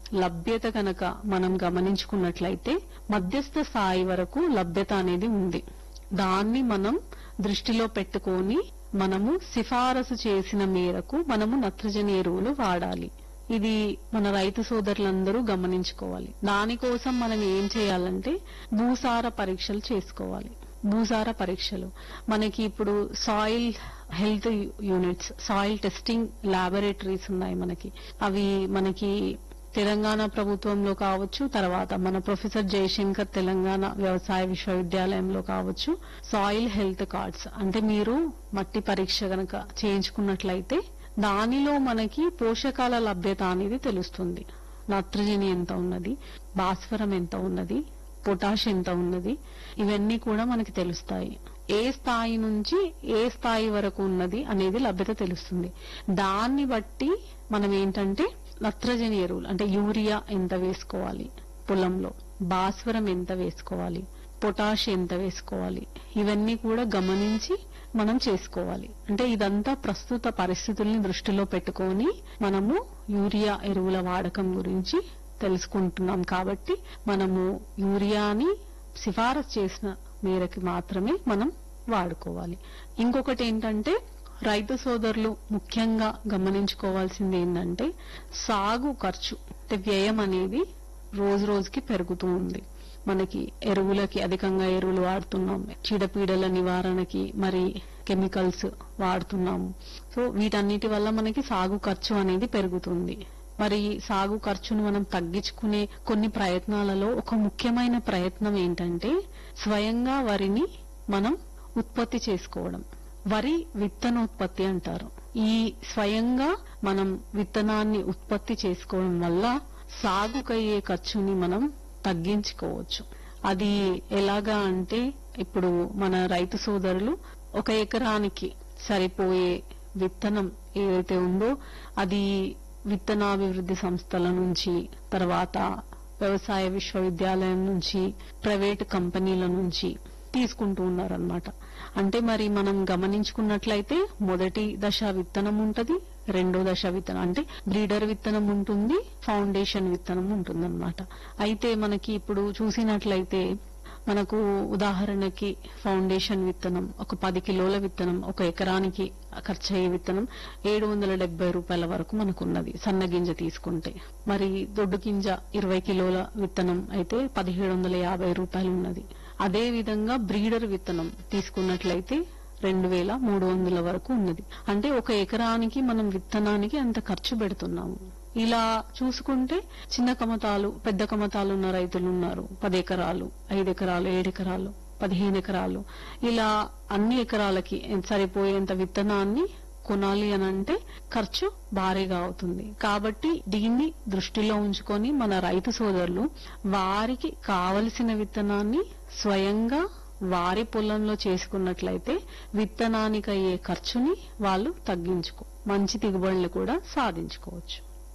లభ్యత కనుక మనం గమనించుకున్నట్లయితే మధ్యస్థ స్థాయి వరకు లభ్యత అనేది ఉంది దాన్ని మనం దృష్టిలో పెట్టుకొని మనము సిఫారసు చేసిన మేరకు మనము నత్రజని ఎరువులు వాడాలి ఇది మన రైతు సోదరులందరూ గమనించుకోవాలి దానికోసం మనం ఏం చేయాలంటే భూసార పరీక్షలు చేసుకోవాలి భూసార పరీక్షలు మనకి ఇప్పుడు soil health units soil testing laboratories ఉన్నాయి మనకి అవి మనకి తెలంగాణ ప్రభుత్వంలో కావచ్చు తర్వాత మన ప్రొఫెసర్ జయశంకర్ తెలంగాణ వ్యవసాయ విశ్వవిద్యాలయంలో కావచ్చు సాయిల్ హెల్త్ కార్డ్స్ అంటే మీరు మట్టి పరీక్ష గనక చేయించుకున్నట్లయితే దానిలో మనకి పోషకాల లభ్యత అనేది తెలుస్తుంది నత్రజని ఎంత ఉన్నది భాస్వరం ఎంత ఉన్నది పొటాష్ ఎంత ఉన్నది ఇవన్నీ కూడా మనకి తెలుస్తాయి ఏ స్థాయి నుంచి ఏ స్థాయి వరకు ఉన్నది అనేది లభ్యత తెలుస్తుంది దాన్ని బట్టి మనం ఏంటంటే నత్రజని ఎరువులు అంటే యూరియా ఎంత వేసుకోవాలి పొలంలో భాస్వరం ఎంత వేసుకోవాలి పొటాష్ ఎంత వేసుకోవాలి ఇవన్నీ కూడా గమనించి మనం చేసుకోవాలి అంటే ఇదంతా ప్రస్తుత పరిస్థితుల్ని దృష్టిలో పెట్టుకొని మనము యూరియా ఎరువుల వాడకం గురించి తెలుసుకుంటున్నాం కాబట్టి మనము యూరియాని సిఫారసు చేసిన మేరకు మాత్రమే మనం వాడుకోవాలి ఇంకొకటి ఏంటంటే రైతు సోదరులు ముఖ్యంగా గమనించుకోవాల్సింది ఏంటంటే సాగు ఖర్చు అంటే వ్యయం అనేది రోజు రోజుకి పెరుగుతూ ఉంది మనకి ఎరువులకి అధికంగా ఎరువులు వాడుతున్నాం చీడపీడల నివారణకి మరి కెమికల్స్ వాడుతున్నాము సో వీటన్నిటి వల్ల మనకి సాగు ఖర్చు అనేది పెరుగుతుంది మరి సాగు ఖర్చును మనం తగ్గించుకునే కొన్ని ప్రయత్నాలలో ఒక ముఖ్యమైన ప్రయత్నం ఏంటంటే స్వయంగా వరిని మనం ఉత్పత్తి చేసుకోవడం వరి విత్తనోత్పత్తి అంటారు ఈ స్వయంగా మనం విత్తనాన్ని ఉత్పత్తి చేసుకోవడం వల్ల సాగుకయ్యే ఖర్చుని మనం తగ్గించుకోవచ్చు అది ఎలాగా అంటే ఇప్పుడు మన రైతు సోదరులు ఒక ఎకరానికి సరిపోయే విత్తనం ఏదైతే ఉందో అది విత్తనాభివృద్ధి సంస్థల నుంచి తర్వాత వ్యవసాయ విశ్వవిద్యాలయం నుంచి ప్రైవేట్ కంపెనీల నుంచి తీసుకుంటూ ఉన్నారనమాట అంటే మరి మనం గమనించుకున్నట్లయితే మొదటి దశ విత్తనం ఉంటది రెండో దశ విత్తనం అంటే బ్రీడర్ విత్తనం ఉంటుంది ఫౌండేషన్ విత్తనం ఉంటుంది అయితే మనకి ఇప్పుడు చూసినట్లయితే మనకు ఉదాహరణకి ఫౌండేషన్ విత్తనం ఒక పది కిలోల విత్తనం ఒక ఎకరానికి ఖర్చు అయ్యే విత్తనం ఏడు వందల డెబ్బై రూపాయల వరకు మనకు ఉన్నది సన్న గింజ తీసుకుంటే మరి దొడ్డు గింజ ఇరవై కిలోల విత్తనం అయితే పదిహేడు వందల యాభై రూపాయలు ఉన్నది అదే విధంగా బ్రీడర్ విత్తనం తీసుకున్నట్లయితే రెండు వేల మూడు వందల వరకు ఉన్నది అంటే ఒక ఎకరానికి మనం విత్తనానికి అంత ఖర్చు పెడుతున్నాము ఇలా చూసుకుంటే చిన్న కమతాలు పెద్ద కమతాలు ఉన్న రైతులు ఉన్నారు పది ఎకరాలు ఐదు ఎకరాలు ఏడు ఎకరాలు పదిహేను ఎకరాలు ఇలా అన్ని ఎకరాలకి సరిపోయేంత విత్తనాన్ని కొనాలి అని అంటే ఖర్చు భారీగా అవుతుంది కాబట్టి దీన్ని దృష్టిలో ఉంచుకొని మన రైతు సోదరులు వారికి కావలసిన విత్తనాన్ని స్వయంగా వారి పొలంలో చేసుకున్నట్లయితే విత్తనానికి అయ్యే ఖర్చుని వాళ్ళు తగ్గించుకో మంచి దిగుబడులు కూడా సాధించుకోవచ్చు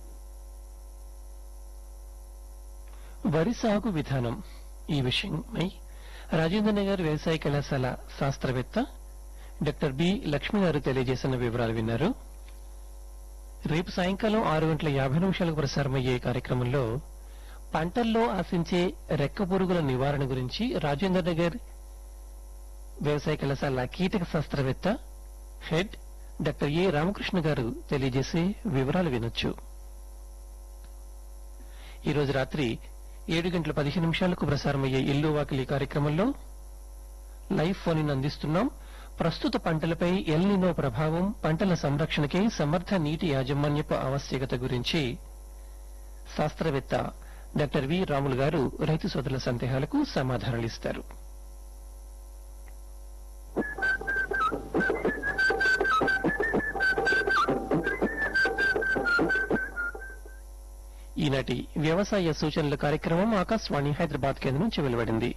వరి సాగు విధానం ఈ విషయమై రాజేంద్ర నగర్ వ్యవసాయ కళాశాల శాస్త్రవేత్త డాక్టర్ బి లక్ష్మి గారు తెలియజేసిన వివరాలు విన్నారు రేపు సాయంకాలం ఆరు గంటల యాభై నిమిషాలకు ప్రసారమయ్యే కార్యక్రమంలో పంటల్లో ఆశించే రెక్క పురుగుల నివారణ గురించి రాజేంద్ర నగర్ వ్యవసాయ కళాశాల కీటక శాస్త్రవేత్త హెడ్ డాక్టర్ ఏ రామకృష్ణ గారు తెలియజేసే వివరాలు వినొచ్చు ఈ రోజు రాత్రి ఏడు గంటల పదిహేను నిమిషాలకు ప్రసారమయ్యే ఇల్లు వాకిలి కార్యక్రమంలో లైవ్ ఫోన్ ఇన్ అందిస్తున్నాం ప్రస్తుత పంటలపై ఎల్నినో ప్రభావం పంటల సంరక్షణకి సమర్థ నీటి యాజమాన్యపు ఆవశ్యకత గురించి శాస్త్రవేత్త డాక్టర్ వి రాములు గారు రైతు సోదరుల సందేహాలకు సమాధానాలు ఇస్తారు ఈనాటి వ్యవసాయ సూచనల కార్యక్రమం ఆకాశవాణి హైదరాబాద్ కేంద్రం నుంచి వెలువడింది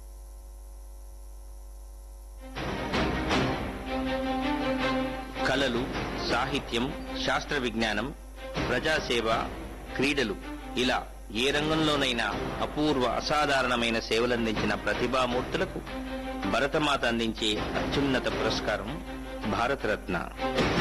కళలు సాహిత్యం శాస్త్ర విజ్ఞానం ప్రజాసేవ క్రీడలు ఇలా ఏ రంగంలోనైనా అపూర్వ అసాధారణమైన సేవలందించిన ప్రతిభామూర్తులకు భరతమాత అందించే అత్యున్నత పురస్కారం భారతరత్న